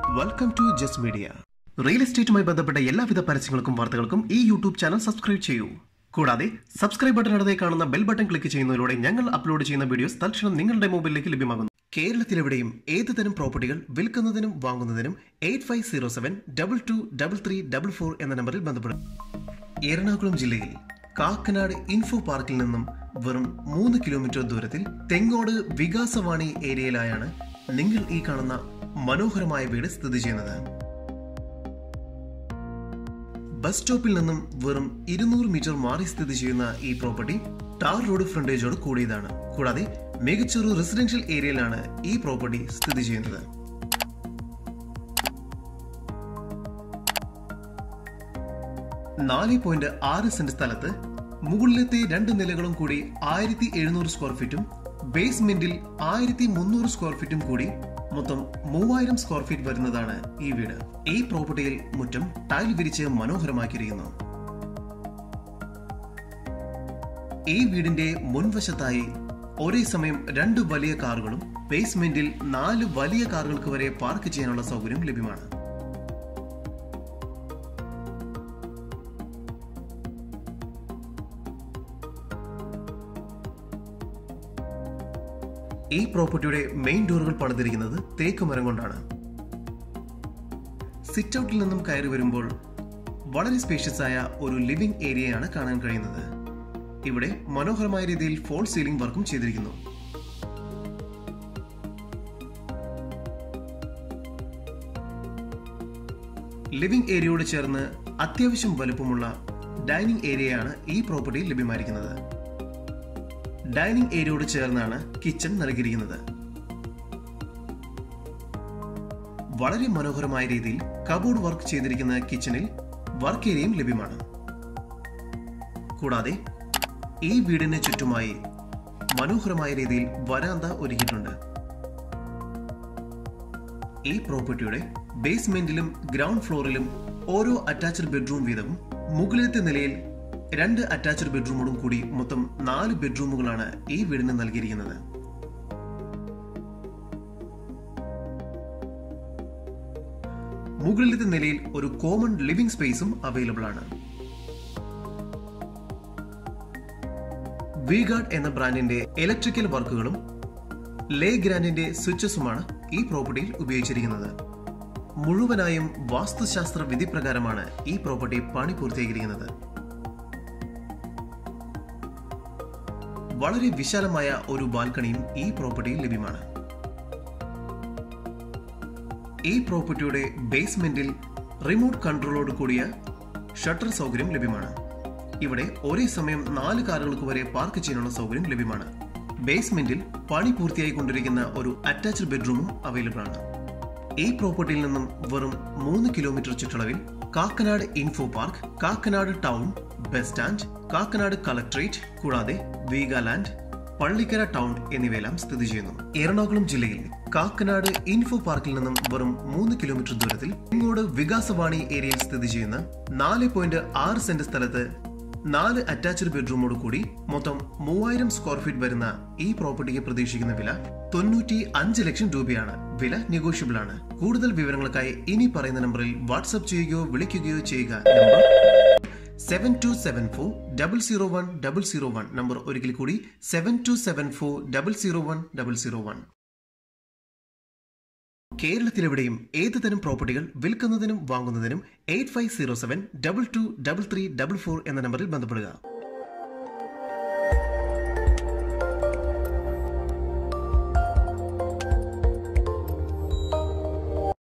welcome to ജസ് media real എസ്റ്റേറ്റുമായി ബന്ധപ്പെട്ട എല്ലാവിധ പരസ്യങ്ങൾക്കും വാർത്തകൾക്കും ഈ യൂട്യൂബ് ചാനൽ സബ്സ്ക്രൈബ് ചെയ്യൂ കൂടാതെ സബ്സ്ക്രൈബ് ബട്ടൺ അടുത്തേ കാണുന്ന ബെൽ ബട്ടൺ ക്ലിക്ക് ചെയ്യുന്നതിലൂടെ ഞങ്ങൾ അപ്ലോഡ് ചെയ്യുന്ന വീഡിയോസ് തൽക്ഷണം നിങ്ങളുടെ മൊബൈലിലേക്ക് ലഭ്യമാകുന്നു കേരളത്തിലെവിടെയും ഏത് തരം പ്രോപ്പർട്ടികൾ വിൽക്കുന്നതിനും വാങ്ങുന്നതിനും eight five zero seven double two double three double four എന്ന നമ്പറിൽ ബന്ധപ്പെടും എറണാകുളം ജില്ലയിൽ കാക്കനാട് ഇൻഫോ പാർക്കിൽ നിന്നും വെറും മൂന്ന് കിലോമീറ്റർ ദൂരത്തിൽ തെങ്ങോട് വികാസവാണി ഏരിയയിലായാണ് നിങ്ങൾ ഈ കാണുന്ന മനോഹരമായ വീട് സ്ഥിതി ചെയ്യുന്നത് ബസ് സ്റ്റോപ്പിൽ നിന്നും വെറും ഇരുന്നൂറ് മീറ്റർ മാറി സ്ഥിതി ചെയ്യുന്ന ഈ പ്രോപ്പർട്ടി ടാർ റോഡ് ഫ്രണ്ടേജോട് കൂടിയതാണ് കൂടാതെ മികച്ചൊരു റെസിഡൻഷ്യൽ ഏരിയയിലാണ് ഈ പ്രോപ്പർട്ടി സ്ഥിതി ചെയ്യുന്നത് നാല് പോയിന്റ് ആറ് സെന്റ് സ്ഥലത്ത് മുകളിലത്തെ രണ്ട് നിലകളും കൂടി ആയിരത്തി എഴുന്നൂറ് സ്ക്വയർ ഫീറ്റും ബേസ്മെന്റിൽ ആയിരത്തി മുന്നൂറ് സ്ക്വയർ ഫീറ്റും കൂടി മൊത്തം മൂവായിരം സ്ക്വയർ ഫീറ്റ് വരുന്നതാണ് ഈ വീട് ഈ പ്രോപ്പർട്ടിയിൽ മുറ്റം ടൈൽ വിരിച്ച് മനോഹരമാക്കിയിരിക്കുന്നു ഈ വീടിന്റെ മുൻവശത്തായി ഒരേ സമയം രണ്ട് വലിയ കാറുകളും ബേസ്മെന്റിൽ നാല് വലിയ കാറുകൾക്ക് വരെ പാർക്ക് ചെയ്യാനുള്ള സൗകര്യം ലഭ്യമാണ് ഈ പ്രോപ്പർട്ടിയുടെ മെയിൻ ഡോറുകൾ പണിതിരിക്കുന്നത് തേക്ക് മരം കൊണ്ടാണ് സിറ്റ് ഔട്ടിൽ നിന്നും കയറി വരുമ്പോൾ വളരെ സ്പേഷ്യസ് ആയ ഒരു ലിവിംഗ് ഏരിയയാണ് കാണാൻ കഴിയുന്നത് ഇവിടെ മനോഹരമായ രീതിയിൽ ഫോൾ സീലിംഗ് വർക്കും ചെയ്തിരിക്കുന്നു ലിവിംഗ് ഏരിയയോട് ചേർന്ന് അത്യാവശ്യം വലുപ്പമുള്ള ഡൈനിങ് ഏരിയയാണ് ഈ പ്രോപ്പർട്ടിയിൽ ലഭ്യമായിരിക്കുന്നത് ഡൈനിങ് ഏരിയയോട് ചേർന്നാണ് കിച്ചൺ നൽകിയിരിക്കുന്നത് വളരെ മനോഹരമായ രീതിയിൽ കബോർഡ് വർക്ക് ചെയ്തിരിക്കുന്ന കിച്ചണിൽ വർക്ക് ഏരിയയും ലഭ്യമാണ് കൂടാതെ ഈ വീടിന് ചുറ്റുമായി മനോഹരമായ രീതിയിൽ വരാന്ത ഒരുക്കിയിട്ടുണ്ട് ഈ പ്രോപ്പർട്ടിയുടെ ബേസ്മെന്റിലും ഗ്രൗണ്ട് ഫ്ലോറിലും ഓരോ അറ്റാച്ച്ഡ് ബെഡ്റൂം വീതവും മുകളിലത്തെ നിലയിൽ രണ്ട് അറ്റാച്ച്ഡ് ബെഡ്റൂമോടും കൂടി മൊത്തം നാല് ബെഡ്റൂമുകളാണ് ഈ വീടിന് നൽകിയിരിക്കുന്നത് മുകളിലത്തെ നിലയിൽ ഒരു കോമൺ ലിവിംഗ് സ്പേസും അവൈലബിൾ ആണ് വിഗാർഡ് എന്ന ബ്രാൻഡിന്റെ ഇലക്ട്രിക്കൽ വർക്കുകളും ലേ ഗ്രാൻഡിന്റെ സ്വിച്ചസുമാണ് ഈ പ്രോപ്പർട്ടിയിൽ ഉപയോഗിച്ചിരിക്കുന്നത് മുഴുവനായും വാസ്തുശാസ്ത്ര വിധി പ്രകാരമാണ് ഈ പ്രോപ്പർട്ടി പണി പൂർത്തീകരിക്കുന്നത് വളരെ വിശാലമായ ഒരു ബാൽക്കണിയും ഈ പ്രോപ്പർട്ടിയിൽ ലഭ്യമാണ് ഈ പ്രോപ്പർട്ടിയുടെ ബേസ്മെന്റിൽ റിമോട്ട് കൺട്രോളോട് കൂടിയ ഷട്ടർ സൗകര്യം ലഭ്യമാണ് ഇവിടെ ഒരേ സമയം നാല് കാറുകൾക്ക് വരെ പാർക്ക് ചെയ്യാനുള്ള സൗകര്യം ലഭ്യമാണ് ബേസ്മെന്റിൽ പണി പൂർത്തിയായി കൊണ്ടിരിക്കുന്ന ഒരു അറ്റാച്ച്ഡ് ബെഡ്റൂമും അവൈലബിൾ ആണ് ഈ പ്രോപ്പർട്ടിയിൽ നിന്നും വെറും മൂന്ന് കിലോമീറ്റർ ചുറ്റളവിൽ Kakkanad Infopark Kakkanad town bus stand Kakkanad collectorate കൂടാതെ വീഗാലാൻഡ് പള്ളിക്കര ടൗൺ എന്നിവയെല്ലാം സ്ഥിതി ചെയ്യുന്നു എറണാകുളം ജില്ലയിൽ കാക്കനാട് ഇൻഫോ പാർക്കിൽ നിന്നും വെറും മൂന്ന് കിലോമീറ്റർ ദൂരത്തിൽ ഇങ്ങോട്ട് വികാസവാണി ഏരിയയിൽ സ്ഥിതി ചെയ്യുന്ന നാല് പോയിന്റ് ആറ് സെന്റ് സ്ഥലത്ത് നാല് അറ്റാച്ച്ഡ് ബെഡ്റൂമോട് കൂടി മൊത്തം മൂവായിരം സ്ക്വയർ ഫീറ്റ് വരുന്ന ഈ പ്രോപ്പർട്ടിക്ക് പ്രതീക്ഷിക്കുന്ന വില തൊണ്ണൂറ്റി അഞ്ച് ലക്ഷം രൂപയാണ് വില നെഗോഷ്യബിൾ ആണ് കൂടുതൽ വിവരങ്ങൾക്കായി ഇനി പറയുന്ന നമ്പറിൽ വാട്സ്ആപ്പ് ചെയ്യുകയോ വിളിക്കുകയോ ചെയ്യുക number seven two seven four double zero one double zero one number ഒരിക്കൽ കൂടി seven two seven four double zero one double zero one കേരളത്തിലെവിടെയും ഏത് തരം പ്രോപ്പർട്ടികൾ വിൽക്കുന്നതിനും വാങ്ങുന്നതിനും eight five zero seven double two double three double four എന്ന നമ്പറിൽ ബന്ധപ്പെടുക